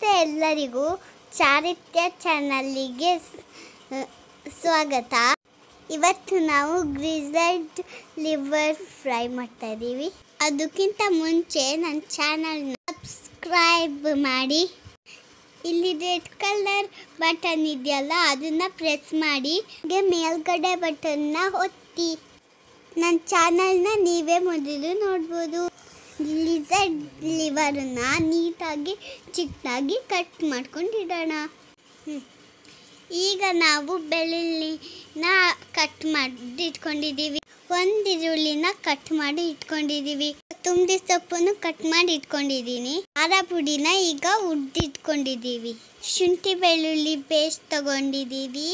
ನಮಸ್ತೆ ಎಲ್ಲರಿಗೂ ಚಾರಿತ್ಯ ಚಾನಲ್ಲಿಗೆ ಸ್- ಸ್ವಾಗತ ಇವತ್ತು ನಾವು ಗ್ರಿಸಲ್ಡ್ ಲಿವರ್ ಫ್ರೈ ಮಾಡ್ತಾ ಇದ್ದೀವಿ ಅದಕ್ಕಿಂತ ಮುಂಚೆ ನನ್ನ ಚಾನಲ್ನ ಸಬ್ಸ್ಕ್ರೈಬ್ ಮಾಡಿ ಇಲ್ಲಿ ರೆಡ್ ಕಲರ್ ಬಟನ್ ಇದೆಯಲ್ಲ ಅದನ್ನ ಪ್ರೆಸ್ ಮಾಡಿ ಹಾಗೆ ಮೇಲ್ಗಡೆ ಬಟನ್ನ ಒತ್ತಿ ನನ್ನ ಚಾನಲ್ನ ನೀವೇ ಮೊದಲು ನೋಡ್ಬೋದು ಲಿಸರ್ಡ್ ಲಿವರನ್ನ ನೀಟಾಗಿ ಚಿಕ್ಕದಾಗಿ ಕಟ್ ಮಾಡ್ಕೊಂಡಿಡೋಣ ಹ್ಮ್. ಈಗ ನಾವು ಬೆಳ್ಳುಳ್ಳಿನ ಕಟ್ ಮಾಡಿ ಇಟ್ಕೊಂಡಿದ್ದೀವಿ ಒಂದು ಈರುಳ್ಳಿನ ಕಟ್ ಮಾಡಿ ಇಟ್ಕೊಂಡಿದ್ದೀವಿ ತುಂಡಿ ಸೊಪ್ಪನ್ನು ಕಟ್ ಮಾಡಿ ಇಟ್ಕೊಂಡಿದ್ದೀನಿ ಖಾರ ಪುಡಿನ ಈಗ ಉಡ್ದಿಟ್ಕೊಂಡಿದ್ದೀವಿ ಶುಂಠಿ ಬೆಳ್ಳುಳ್ಳಿ ಪೇಸ್ಟ್ ತಗೊಂಡಿದ್ದೀವಿ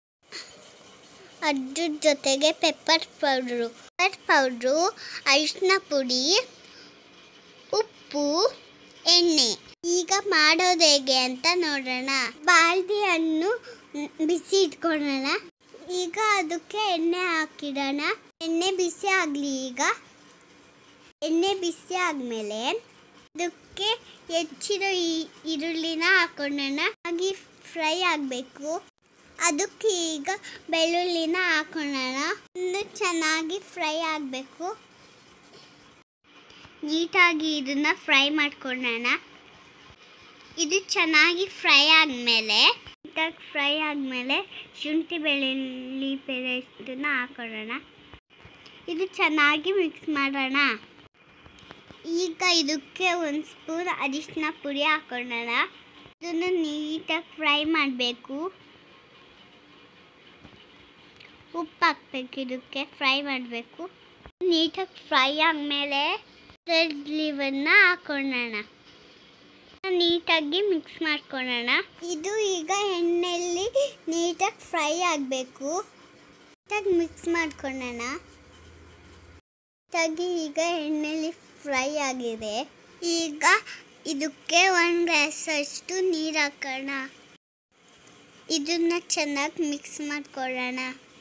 ಅದ್ರ ಜೊತೆಗೆ ಪೆಪ್ಪರ್ ಪೌಡ್ರು ಪೆಪ್ಪರ್ ಪೌಡ್ರು ಅರಿಶಿನ ಪುಡಿ ಉಪ್ಪು ಎಣ್ಣೆ ಈಗ ಮಾಡೋದು ಹೇಗೆ ಅಂತ ನೋಡೋಣ ಬಾಲ್ದಿಯನ್ನು ಮ್, ಬಿಸಿ ಇಟ್ಕೊಳ್ಳೋಣ ಈಗ ಅದಕ್ಕೆ ಎಣ್ಣೆ ಹಾಕಿಡೋಣ ಎಣ್ಣೆ ಬಿಸಿ ಆಗಲಿ ಈಗ ಎಣ್ಣೆ ಬಿಸಿ ಆದಮೇಲೆ ಅದಕ್ಕೆ ಹೆಚ್ಚಿರೋ ಈ- ಈರುಳ್ಳಿನ ಹಾಕೊಳ್ಳೋಣ ಹಾಗೆ ಫ್ರೈ ಆಗಬೇಕು ಅದಕ್ಕೆ ಈಗ ಬೆಳ್ಳುಳ್ಳಿನ ಹಾಕೊಳ್ಳೋಣ ಇನ್ನು ಚೆನ್ನಾಗಿ ಫ್ರೈ ಆಗಬೇಕು ನೀಟಾಗಿ ಇದನ್ನ ಫ್ರೈ ಮಾಡ್ಕೊಳ್ಳೋಣ ಇದು ಚೆನ್ನಾಗಿ ಫ್ರೈ ಆದಮೇಲೆ ನೀಟಾಗಿ ಫ್ರೈ ಆದಮೇಲೆ ಶುಂಠಿ ಬೆಳ್ಳುಳ್ಳಿ ಪೇಸ್ಟನ್ನ ಹಾಕೊಳ್ಳೋಣ ಇದು ಚೆನ್ನಾಗಿ ಮಿಕ್ಸ್ ಮಾಡೋಣ ಈಗ ಇದಕ್ಕೆ ಒಂದು ಸ್ಪೂನ್ ಅರಿಶಿನ ಪುಡಿ ಹಾಕೊಳ್ಳೋಣ ಇದನ್ನು ನೀಟಾಗಿ ಫ್ರೈ ಮಾಡಬೇಕು ಉಪ್ಪು ಹಾಕ್ಬೇಕು ಇದಕ್ಕೆ ಫ್ರೈ ಮಾಡಬೇಕು ನೀಟಾಗಿ ಫ್ರೈ ಆದಮೇಲೆ ರೆಡ್ ಲೀವನ್ನ ಹಾಕೊಳ್ಳೋಣ ನೀಟಾಗಿ ಮಿಕ್ಸ್ ಮಾಡ್ಕೊಳ್ಳೋಣ ಇದು ಈಗ ಎಣ್ಣೆಯಲ್ಲಿ ನೀಟಾಗಿ ಫ್ರೈ ಆಗಬೇಕು ನೀಟಾಗಿ ಮಿಕ್ಸ್ ಮಾಡ್ಕೊಳ್ಳೋಣ ನೀಟಾಗಿ ಈಗ ಎಣ್ಣೆಯಲ್ಲಿ ಫ್ರೈ ಆಗಿದೆ ಈಗ ಇದಕ್ಕೆ ಒಂದು ಗ್ಲಾಸಷ್ಟು ನೀರು ಹಾಕೋಣ ಇದನ್ನ ಚೆನ್ನಾಗಿ ಮಿಕ್ಸ್ ಮಾಡ್ಕೊಳ್ಳೋಣ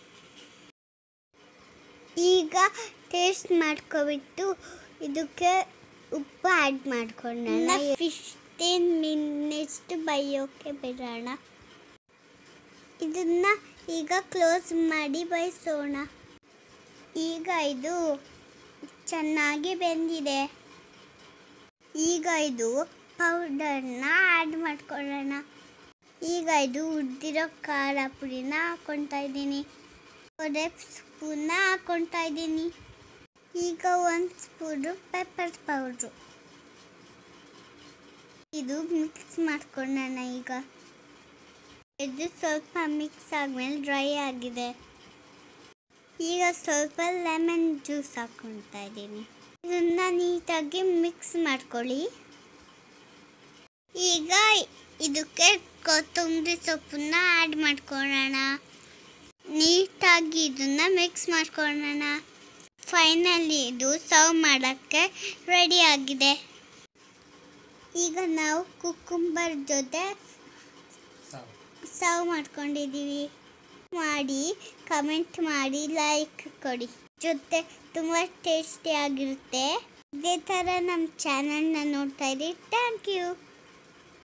ಈಗ ಟೇಸ್ಟ್ ಮಾಡ್ಕೊಬಿಟ್ಟು ಇದಕ್ಕೆ ಉಪ್ಪು ಆ್ಯಡ್ ಮಾಡ್ಕೊಳ್ಳೋಣ ಫಿಫ್ಟೀನ್ ಮಿನಿಟ್ಸ್ ಬೈಯೋಕೆ ಬಿಡೋಣ ಇದನ್ನ ಈಗ ಕ್ಲೋಸ್ ಮಾಡಿ ಬಯಸೋಣ ಈಗ ಇದು ಚೆನ್ನಾಗಿ ಬೆಂದಿದೆ ಈಗ ಇದು ಪೌಡರ್ನ ಆ್ಯಡ್ ಮಾಡ್ಕೊಳ್ಳೋಣ ಈಗ ಇದು ಉದ್ದಿರೋ ಖಾರ ಪುಡಿನ ಹಾಕ್ಕೊತಾ ಇದ್ದೀನಿ ಒಂದೇ ಸ್ಪೂನ್ನ ಹಾಕ್ಕೊತಾ ಇದ್ದೀನಿ ಈಗ ಒಂದು ಸ್ಪೂನು ಪೆಪ್ಪರ್ ಪೌಡ್ರು ಇದು ಮಿಕ್ಸ್ ಮಾಡ್ಕೊಳ್ಳೋಣ ಈಗ ಇದು ಸ್ವಲ್ಪ ಮಿಕ್ಸ್ ಆದ್ಮೇಲೆ ಡ್ರೈ ಆಗಿದೆ ಈಗ ಸ್ವಲ್ಪ ಲೆಮನ್ ಜ್ಯೂಸ್ ಹಾಕ್ಕೊತಾ ಇದ್ದೀನಿ ಇದನ್ನ ನೀಟಾಗಿ ಮಿಕ್ಸ್ ಮಾಡ್ಕೊಳ್ಳಿ ಈಗ ಇದಕ್ಕೆ ಕೊತ್ತಂಬರಿ ಸೊಪ್ಪನ್ನ ಆ್ಯಡ್ ಮಾಡ್ಕೊಳ್ಳೋಣ ನೀಟಾಗಿ ಇದನ್ನ ಮಿಕ್ಸ್ ಮಾಡ್ಕೊಳ್ಳೋಣ ಫೈನಲಿ ಇದು ಸರ್ವ್ ಮಾಡೋಕ್ಕೆ ರೆಡಿ ಆಗಿದೆ ಈಗ ನಾವು ಕುಕ್ಕುಂಬರ್ ಜೊತೆ ಸರ್ವ್ ಮಾಡ್ಕೊಂಡಿದ್ದೀವಿ ಮಾಡಿ ಕಮೆಂಟ್ ಮಾಡಿ ಲೈಕ್ ಕೊಡಿ ಜೊತೆ ತುಂಬ ಟೇಸ್ಟಿಯಾಗಿರುತ್ತೆ ಇದೇ ಥರ ನಮ್ಮ ಚಾನಲ್ನ ನೋಡ್ತಾ ಇರಿ ಥ್ಯಾಂಕ್ ಯು